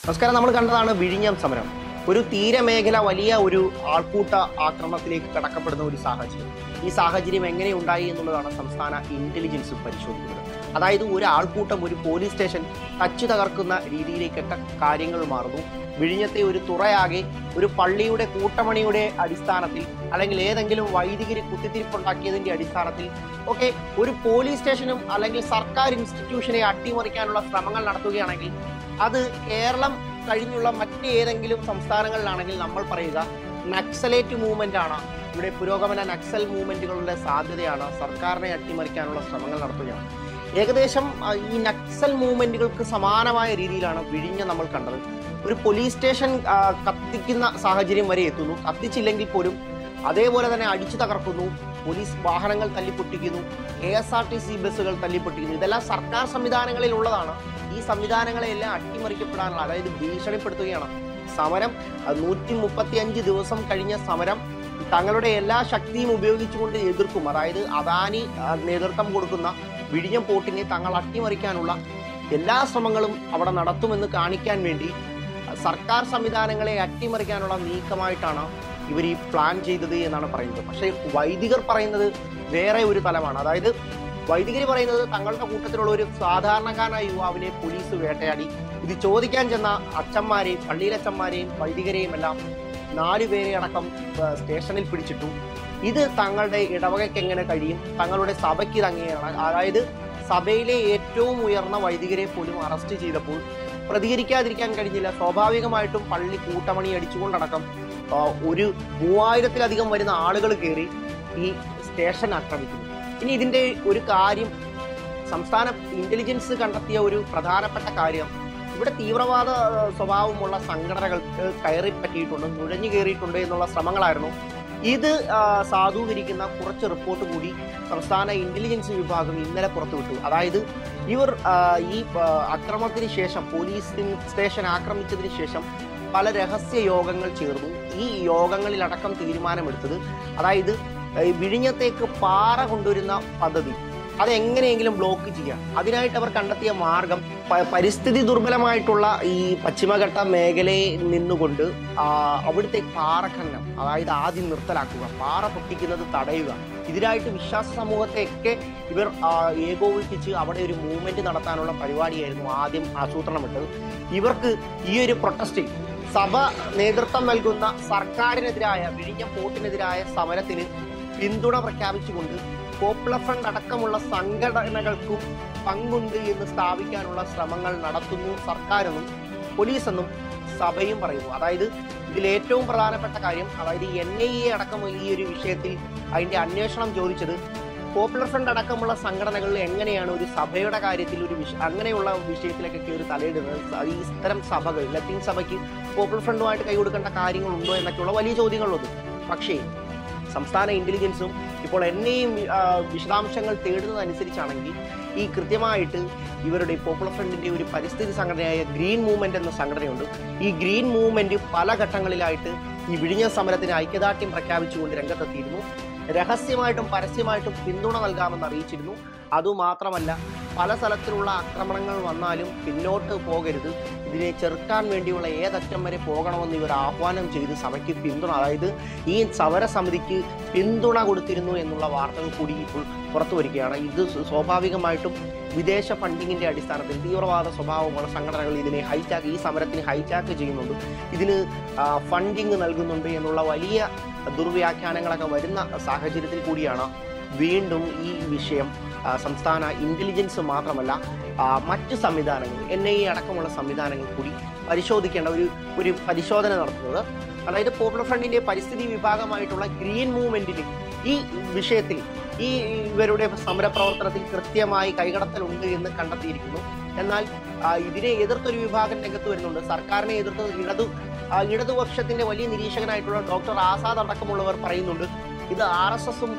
നമസ്കാരം നമ്മൾ കണ്ടതാണ് വിഴിഞ്ഞം സമരം ഒരു തീരമേഖല വലിയ ഒരു ആൾക്കൂട്ട ആക്രമണത്തിലേക്ക് കടക്കപ്പെടുന്ന ഒരു സാഹചര്യം ഈ സാഹചര്യം എങ്ങനെ ഉണ്ടായി എന്നുള്ളതാണ് സംസ്ഥാന ഇന്റലിജൻസ് പരിശോധിക്കുന്നത് അതായത് ഒരു ആൾക്കൂട്ടം ഒരു പോലീസ് സ്റ്റേഷൻ തച്ചു തകർക്കുന്ന രീതിയിലേക്കൊക്കെ കാര്യങ്ങൾ മാറുന്നു വിഴിഞ്ഞത്തെ ഒരു തുറയാകെ ഒരു പള്ളിയുടെ കൂട്ടമണിയുടെ അടിസ്ഥാനത്തിൽ അല്ലെങ്കിൽ ഏതെങ്കിലും വൈദികര് കുത്തിത്തിരിപ്പുണ്ടാക്കിയതിന്റെ അടിസ്ഥാനത്തിൽ ഒക്കെ ഒരു പോലീസ് സ്റ്റേഷനും അല്ലെങ്കിൽ സർക്കാർ ഇൻസ്റ്റിറ്റ്യൂഷനെ അട്ടിമറിക്കാനുള്ള ശ്രമങ്ങൾ നടത്തുകയാണെങ്കിൽ അത് കേരളം കഴിഞ്ഞുള്ള മറ്റേതെങ്കിലും സംസ്ഥാനങ്ങളിലാണെങ്കിൽ നമ്മൾ പറയുക നക്സലേറ്റ് മൂവ്മെന്റ് ആണ് ഇവിടെ പുരോഗമന നക്സൽ മൂവ്മെന്റുകളുടെ സാധ്യതയാണ് സർക്കാരിനെ അട്ടിമറിക്കാനുള്ള ശ്രമങ്ങൾ നടത്തുകയാണ് ഏകദേശം ആ, ഈ നക്സൽ മൂവ്മെന്റുകൾക്ക് സമാനമായ രീതിയിലാണ് വിഴിഞ്ഞ നമ്മൾ കണ്ടത് ഒരു പോലീസ് സ്റ്റേഷൻ ആ, കത്തിക്കുന്ന സാഹചര്യം വരെ എത്തുന്നു കത്തിച്ചില്ലെങ്കിൽ പോലും അതേപോലെ തന്നെ അടിച്ചു തകർക്കുന്നു പോലീസ് വാഹനങ്ങൾ തല്ലിപ്പൊട്ടിക്കുന്നു K S R T C ബസ്സുകൾ തല്ലിപ്പൊട്ടിക്കുന്നു ഇതെല്ലാം സർക്കാർ സംവിധാനങ്ങളിൽ ഉള്ളതാണ് ഈ സംവിധാനങ്ങളെല്ലാം അട്ടിമറിക്കപ്പെടാനുള്ള അതായത് ഭീഷണിപ്പെടുത്തുകയാണ് സമരം നൂറ്റി മുപ്പത്തി അഞ്ച് ദിവസം കഴിഞ്ഞ സമരം തങ്ങളുടെ എല്ലാ ശക്തിയും ഉപയോഗിച്ചുകൊണ്ട് എതിർക്കും അതായത് അദാനി ആ, നേതൃത്വം കൊടുക്കുന്ന വിഴിഞ്ഞം പോർട്ടിനെ തങ്ങൾ അട്ടിമറിക്കാനുള്ള എല്ലാ ശ്രമങ്ങളും അവിടെ നടത്തുമെന്ന് കാണിക്കാൻ വേണ്ടി സർക്കാർ സംവിധാനങ്ങളെ അട്ടിമറിക്കാനുള്ള നീക്കമായിട്ടാണ് ഇവർ ഈ പ്ലാൻ ചെയ്തത് എന്നാണ് പറയുന്നത് പക്ഷേ വൈദികർ പറയുന്നത് വേറെ ഒരു തലമാണ് അതായത് വൈദികർ പറയുന്നത് തങ്ങളുടെ കൂട്ടത്തിലുള്ള ഒരു സാധാരണക്കാരനായ യുവാവിനെ പോലീസ് വേട്ടയാടി ഇത് ചോദിക്കാൻ ചെന്ന അച്ഛന്മാരെയും പള്ളിയിലച്ഛന്മാരെയും വൈദികരെയും എല്ലാം നാലു പേരെ അടക്കം ആ, സ്റ്റേഷനിൽ പിടിച്ചിട്ടു ഇത് തങ്ങളുടെ ഇടവകയ്ക്ക് എങ്ങനെ കഴിയും തങ്ങളുടെ സഭയ്ക്ക് ഇത് അങ്ങനെയാണ് അതായത് സഭയിലെ ഏറ്റവും ഉയർന്ന വൈദികരെ പോലും അറസ്റ്റ് ചെയ്തപ്പോൾ പ്രതികരിക്കാതിരിക്കാൻ കഴിഞ്ഞില്ല സ്വാഭാവികമായിട്ടും പള്ളി കൂട്ടമണി അടിച്ചുകൊണ്ടടക്കം ആ, ഒരു മൂവായിരത്തിലധികം വരുന്ന ആളുകൾ കയറി ഈ സ്റ്റേഷൻ ആക്രമിക്കുന്നു ഇനി ഇതിന്റെ ഒരു കാര്യം സംസ്ഥാന ഇന്റലിജൻസ് കണ്ടെത്തിയ ഒരു പ്രധാനപ്പെട്ട കാര്യം ഇവിടെ തീവ്രവാദ ആ, സ്വഭാവമുള്ള സംഘടനകൾക്ക് കയറി പറ്റിയിട്ടുണ്ട് നുഴഞ്ഞു കയറിയിട്ടുണ്ട് എന്നുള്ള ശ്രമങ്ങളായിരുന്നു ഇത് ആ, സാധൂകരിക്കുന്ന കുറച്ച് റിപ്പോർട്ട് കൂടി സംസ്ഥാന ഇന്റലിജൻസ് വിഭാഗം ഇന്നലെ പുറത്തുവിട്ടു അതായത് ഇവർ ആ, ഈ ആ, അക്രമത്തിന് ശേഷം പോലീസ് സ്റ്റേഷൻ ആക്രമിച്ചതിന് ശേഷം പല രഹസ്യ യോഗങ്ങൾ ചേർന്നു ഈ യോഗങ്ങളിലടക്കം തീരുമാനമെടുത്തത് അതായത് ഈ വിഴിഞ്ഞത്തേക്ക് പാറ കൊണ്ടുവരുന്ന പദ്ധതി അതെങ്ങനെയെങ്കിലും ബ്ലോക്ക് ചെയ്യാം അതിനായിട്ട് അവർ കണ്ടെത്തിയ മാർഗം പ- പരിസ്ഥിതി ദുർബലമായിട്ടുള്ള ഈ പശ്ചിമഘട്ട മേഖലയിൽ നിന്നുകൊണ്ട് ആ, അവിടുത്തെ പാറഖനനം അതായത് ആദ്യം നിർത്തലാക്കുക പാറ പൊട്ടിക്കുന്നത് തടയുക ഇതിനായിട്ട് വിശ്വാസ സമൂഹത്തെയൊക്കെ ഇവർ ആ, ഏകോപിപ്പിച്ച് അവിടെ ഒരു മൂവ്മെന്റ് നടത്താനുള്ള പരിപാടിയായിരുന്നു ആദ്യം ആസൂത്രണമിട്ടത് ഇവർക്ക് ഈ ഒരു പ്രൊട്ടസ്റ്റ് സഭ നേതൃത്വം നൽകുന്ന സർക്കാരിനെതിരായ വിഴിഞ്ഞ പോർട്ടിനെതിരായ സമരത്തിന് പിന്തുണ പ്രഖ്യാപിച്ചുകൊണ്ട് പോപ്പുലർ ഫ്രണ്ട് അടക്കമുള്ള സംഘടനകൾക്കും പങ്കുണ്ട് എന്ന് സ്ഥാപിക്കാനുള്ള ശ്രമങ്ങൾ നടത്തുന്നു സർക്കാരെന്നും പോലീസെന്നും സഭയും പറയുന്നു അതായത് ഇതിൽ ഏറ്റവും പ്രധാനപ്പെട്ട കാര്യം അതായത് എൻ ഐ എ അടക്കം ഈ ഒരു വിഷയത്തിൽ അതിന്റെ അന്വേഷണം ചോദിച്ചത് പോപ്പുലർ ഫ്രണ്ട് അടക്കമുള്ള സംഘടനകളിൽ എങ്ങനെയാണ് ഒരു സഭയുടെ കാര്യത്തിൽ ഒരു വിഷ അങ്ങനെയുള്ള വിഷയത്തിലൊക്കെ കയറി തലയിടുന്നത് സ- ഈ ഇത്തരം സഭകൾ ലത്തീൻ സഭയ്ക്ക് പോപ്പുലർ ഫ്രണ്ടുമായിട്ട് കൈകൊടുക്കേണ്ട കാര്യങ്ങളുണ്ടോ എന്നൊക്കെയുള്ള വലിയ ചോദ്യങ്ങളുണ്ട് പക്ഷേ സംസ്ഥാന ഇന്റലിജൻസും ഇപ്പോൾ എന്നെയും വിശദാംശങ്ങൾ തേടുന്നതനുസരിച്ചാണെങ്കിൽ ഈ കൃത്യമായിട്ട് ഇവരുടെ പോപ്പുലർ ഫ്രണ്ടിന്റെ ഒരു പരിസ്ഥിതി സംഘടനയായ ഗ്രീൻ മൂവ്മെന്റ് എന്ന സംഘടനയുണ്ട് ഈ ഗ്രീൻ മൂവ്മെന്റ് പല ഘട്ടങ്ങളിലായിട്ട് ഈ വിഴിഞ്ഞ സമരത്തിന് ഐക്യദാർഢ്യം പ്രഖ്യാപിച്ചുകൊണ്ട് രംഗത്തെത്തിയിരുന്നു രഹസ്യമായിട്ടും പരസ്യമായിട്ടും പിന്തുണ നൽകാമെന്ന് അറിയിച്ചിരുന്നു അതുമാത്രമല്ല പല സ്ഥലത്തിലുള്ള ആക്രമണങ്ങൾ വന്നാലും പിന്നോട്ട് പോകരുത് ഇതിനെ ചെറുക്കാൻ വേണ്ടിയുള്ള ഏതറ്റം വരെ പോകണമെന്ന് ഇവർ ആഹ്വാനം ചെയ്ത് സഭയ്ക്ക് പിന്തുണ അതായത് ഈ സമരസമിതിക്ക് പിന്തുണ കൊടുത്തിരുന്നു എന്നുള്ള വാർത്തകൾ കൂടി ഇപ്പോൾ പുറത്തു വരികയാണ് ഇത് സ്വ- സ്വാഭാവികമായിട്ടും വിദേശ ഫണ്ടിങ്ങിന്റെ അടിസ്ഥാനത്തിൽ തീവ്രവാദ സ്വഭാവമുള്ള സംഘടനകൾ ഇതിനെ ഹൈജാക്ക് ഈ സമരത്തിന് ഹൈജാക്ക് ചെയ്യുന്നുണ്ട് ഇതിന് ഫണ്ടിങ് നൽകുന്നുണ്ട് എന്നുള്ള വലിയ ദുർവ്യാഖ്യാനങ്ങളൊക്കെ വരുന്ന സാഹചര്യത്തിൽ കൂടിയാണ് വീണ്ടും ഈ വിഷയം ആ, സംസ്ഥാന ഇന്റലിജൻസ് മാത്രമല്ല ആ, മറ്റ് സംവിധാനങ്ങൾ എൻ ഐ എ അടക്കമുള്ള സംവിധാനങ്ങൾ കൂടി പരിശോധിക്കേണ്ട ഒരു ഒരു പരിശോധന നടത്തുന്നത് അതായത് പോപ്പുലർ ഫ്രണ്ടിന്റെ പരിസ്ഥിതി വിഭാഗമായിട്ടുള്ള ഗ്രീൻ മൂവ്മെന്റിന് ഈ വിഷയത്തിൽ ഈ ഇവരുടെ സമരപ്രവർത്തനത്തിൽ കൃത്യമായി കൈകടത്തലുണ്ട് എന്ന് കണ്ടെത്തിയിരിക്കുന്നു എന്നാൽ ആ, ഇതിനെ എതിർത്തൊരു വിഭാഗം രംഗത്ത് വരുന്നുണ്ട് സർക്കാരിനെ എതിർത്ത് ഇടതു ആ, ഇടതുപക്ഷത്തിന്റെ വലിയ നിരീക്ഷകനായിട്ടുള്ള ഡോക്ടർ ആസാദ് അടക്കമുള്ളവർ പറയുന്നുണ്ട് ഇത് ആർ എസ് എസും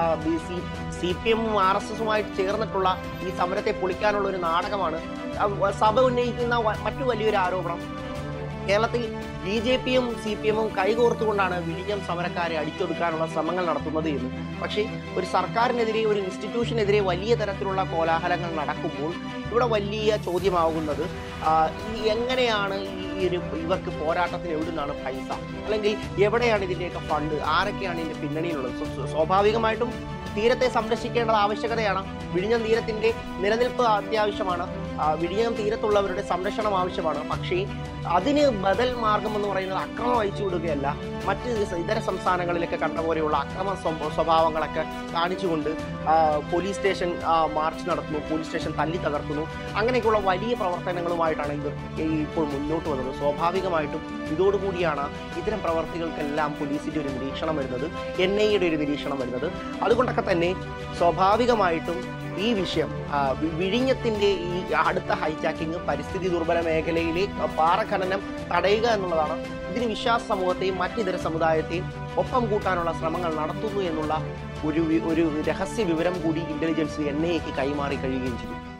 സി പി എമ്മും ആർ എസ് എസുമായിട്ട് ചേർന്നിട്ടുള്ള ഈ സമരത്തെ പൊളിക്കാനുള്ള ഒരു നാടകമാണ് ആ, സഭ ഉന്നയിക്കുന്ന വ- മറ്റു വലിയൊരു ആരോപണം കേരളത്തിൽ ബി ജെ പിയും സി പി എമ്മും കൈകോർത്തുകൊണ്ടാണ് വിഴിഞ്ഞം സമരക്കാരെ അടിച്ചൊതുക്കാനുള്ള ശ്രമങ്ങൾ നടത്തുന്നത് എന്ന് പക്ഷേ ഒരു സർക്കാരിനെതിരെ ഒരു ഇൻസ്റ്റിറ്റ്യൂഷനെതിരെ വലിയ തരത്തിലുള്ള കോലാഹലങ്ങൾ നടക്കുമ്പോൾ ഇവിടെ വലിയ ചോദ്യമാകുന്നത് ആ, ഈ എങ്ങനെയാണ് ഈ ഈ ഒരു ഇവർക്ക് പോരാട്ടത്തിന് എവിടെ നിന്നാണ് പൈസ അല്ലെങ്കിൽ എവിടെയാണ് ഇതിൻ്റെയൊക്കെ ഫണ്ട് ആരൊക്കെയാണ് ഇതിൻ്റെ പിന്നണിയിലുള്ളത് സ്വ- സ്വ- സ്വാഭാവികമായിട്ടും തീരത്തെ സംരക്ഷിക്കേണ്ടത് ആവശ്യകതയാണ് വിഴിഞ്ഞം തീരത്തിന്റെ നിലനിൽപ്പ് അത്യാവശ്യമാണ് ആ, വിഴിഞ്ഞം തീരത്തുള്ളവരുടെ സംരക്ഷണം ആവശ്യമാണ് പക്ഷേ അതിന് ബദൽ മാർഗം എന്ന് പറയുന്നത് അക്രമം അയച്ചു വിടുകയല്ല മറ്റ് ഇതര സംസ്ഥാനങ്ങളിലൊക്കെ കണ്ട പോലെയുള്ള അക്രമ സ്വ- സ്വഭാവങ്ങളൊക്കെ കാണിച്ചുകൊണ്ട് ആ, പോലീസ് സ്റ്റേഷൻ ആ, മാർച്ച് നടത്തുന്നു പോലീസ് സ്റ്റേഷൻ തല്ലി തകർക്കുന്നു അങ്ങനെയൊക്കെയുള്ള വലിയ പ്രവർത്തനങ്ങളുമായിട്ടാണ് ഇവർ ഈ ഇപ്പോൾ മുന്നോട്ട് വന്നത് സ്വാഭാവികമായിട്ടും ഇതോടുകൂടിയാണ് ഇത്തരം പ്രവർത്തികൾക്കെല്ലാം പോലീസിന്റെ ഒരു നിരീക്ഷണം വരുന്നത് എൻ ഐ എയുടെ ഒരു നിരീക്ഷണം വരുന്നത് അതുകൊണ്ടൊക്കെ തന്നെ സ്വാഭാവികമായിട്ടും ഈ വിഷയം ആ, വി- വിഴിഞ്ഞത്തിന്റെ ഈ അടുത്ത ഹൈജാക്കിങ് പരിസ്ഥിതി ദുർബല മേഖലയിലെ ആ, പാറഖനനം തടയുക എന്നുള്ളതാണ് ഇതിന് വിശ്വാസ സമൂഹത്തെയും മറ്റിതര സമുദായത്തെയും ഒപ്പം കൂട്ടാനുള്ള ശ്രമങ്ങൾ നടത്തുന്നു എന്നുള്ള ഒരു വി- ഒരു രഹസ്യ വിവരം കൂടി ഇന്റലിജൻസ് എൻ ഐ എക്ക് കൈമാറി കഴിയുകയും ചെയ്തു